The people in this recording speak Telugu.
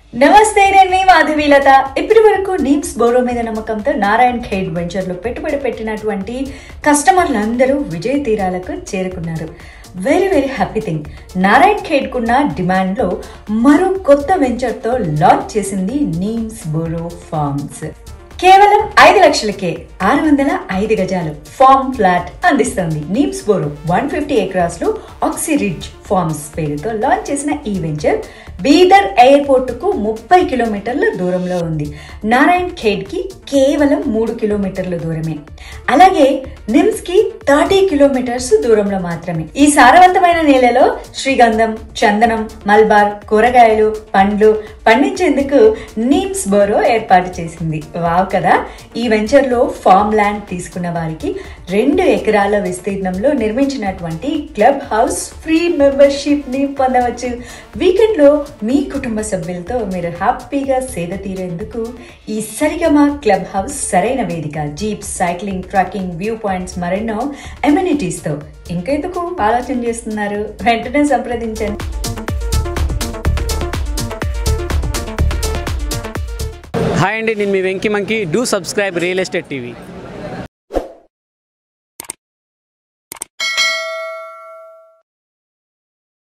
నమస్తే నేను మీ మాధవీలత ఇప్పటి వరకు నీమ్స్ బోరో మీద నమ్మకంతో నారాయణ్ ఖేడ్ వెంచర్లో పెట్టుబడి పెట్టినటువంటి కస్టమర్లందరూ విజయ తీరాలకు చేరుకున్నారు very very happy thing Narayan ఖేడ్కున్న డిమాండ్లో మరో కొత్త వెంచర్తో లాంచ్ చేసింది నీమ్స్ బోరో ఫార్మ్స్ కేవలం ఐదు లక్షలకే ఆరు వందల ఐదు గజాలు ఫార్మ్ ఫ్లాట్ అందిస్తుంది నీమ్స్ బోరో వన్ ఫిఫ్టీ ఎకరాస్ లో ఆక్సిరిడ్జ్ ఫార్మ్స్ పేరుతో లాంచ్ చేసిన ఈ వెంచర్ బీదర్ ఎయిర్పోర్ట్ కు ముప్పై కిలోమీటర్ల దూరంలో ఉంది నారాయణ్ ఖేడ్ కి కేవలం మూడు కిలోమీటర్ల దూరమే అలాగే నిమ్స్ కి థర్టీ కిలోమీటర్స్ దూరంలో మాత్రమే ఈ సారవంతమైన నేలలో శ్రీగంధం చందనం మల్బార్ కూరగాయలు పండ్లు పండించేందుకు నీమ్స్ బోరో ఏర్పాటు చేసింది వావ్ కదా ఈ వెంచర్ లో ఫార్మ్ ల్యాండ్ తీసుకున్న వారికి రెండు ఎకరాల విస్తీర్ణంలో నిర్మించినటువంటి క్లబ్ హౌస్ ఫ్రీ మెంబర్షిప్ ని పొందవచ్చు వీకెండ్ లో మీ కుటుంబ సభ్యులతో మీరు హ్యాపీగా సేద తీరేందుకు ఈ సరిగమ క్లబ్ హౌస్ సరైన వేదిక jeep cycling trekking view points మరెన్నో amenities తో ఇంకెందుకు ఆలోచన చేస్తున్నారు వెంటనే సంప్రదించండి హాయ్ అండి నేను మీ Venky monkey do subscribe real estate TV